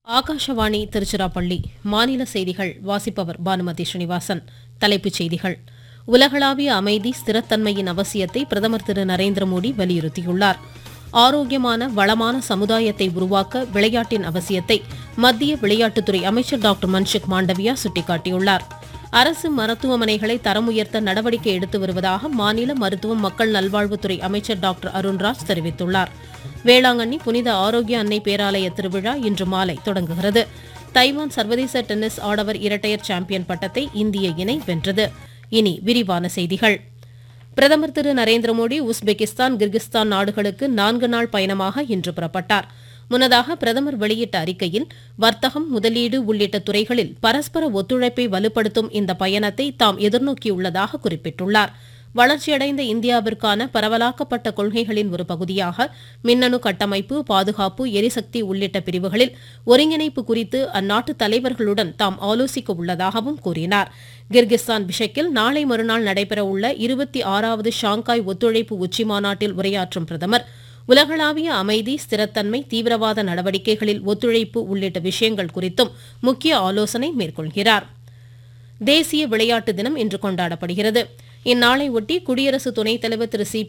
ஆகாஷவாணி திருச்சிராப்பள்ளி மாநில செய்திகள் வாசிப்பவர் பானுமதி ஸ்ரீனிவாசன் தலைப்புச் செய்திகள் உலகளாவிய அமைதி ஸ்திரத்தன்மையின் அவசியத்தை பிரதமர் திரு நரேந்திர மோடி வலியுறுத்தியுள்ளார் ஆரோக்கியமான வளமான சமுதாயத்தை உருவாக்க விளையாட்டின் அவசியத்தை மத்திய விளையாட்டுத்துறை அமைச்சர் டாக்டர் மன்சுக் மாண்டவியா சுட்டிக்காட்டியுள்ளார் அரசு மருத்துவமனைகளை தரம் உயர்த்த நடவடிக்கை எடுத்து வருவதாக மாநில மருத்துவம் மக்கள் நல்வாழ்வுத்துறை அமைச்சர் டாக்டர் அருண்ராஜ் தெரிவித்துள்ளார் வேளாங்கண்ணி புனித ஆரோக்கிய அன்னை பேராலய திருவிழா இன்று மாலை தொடங்குகிறது தைவான் சர்வதேச டென்னிஸ் ஆடவர் இரட்டையர் சாம்பியன் பட்டத்தை இந்திய இணை வென்றது இனி விரிவான செய்திகள் பிரதமர் திரு நரேந்திர மோடி உஸ்பெகிஸ்தான் கிர்கிஸ்தான் நாடுகளுக்கு நான்கு நாள் பயணமாக இன்று புறப்பட்டார் முன்னதாக பிரதமர் வெளியிட்ட அறிக்கையில் வர்த்தகம் முதலீடு உள்ளிட்ட துறைகளில் பரஸ்பர ஒத்துழைப்பை வலுப்படுத்தும் இந்த பயணத்தை தாம் எதிர்நோக்கியுள்ளதாக குறிப்பிட்டுள்ளார் வளர்ச்சியடைந்த இந்தியாவிற்கான பரவலாக்கப்பட்ட கொள்கைகளின் ஒரு பகுதியாக மின்னணு கட்டமைப்பு பாதுகாப்பு எரிசக்தி உள்ளிட்ட பிரிவுகளில் ஒருங்கிணைப்பு குறித்து அந்நாட்டு தலைவர்களுடன் தாம் ஆலோசிக்க உள்ளதாகவும் கூறினார் கிர்கிஸ்தான் பிஷக்கில் நாளை மறுநாள் நடைபெறவுள்ள இருபத்தி ஆறாவது ஷாங்காய் ஒத்துழைப்பு உச்சிமாநாட்டில் உரையாற்றும் பிரதமர் உலகளாவிய அமைதி ஸ்திரத்தன்மை தீவிரவாத நடவடிக்கைகளில் ஒத்துழைப்பு உள்ளிட்ட விஷயங்கள் குறித்தும் முக்கிய ஆலோசனை மேற்கொள்கிறார் தேசிய விளையாட்டு தினம் இன்று கொண்டாடப்படுகிறது இந்நாளை ஒட்டி குடியரசு துணைத் தலைவர் திரு சி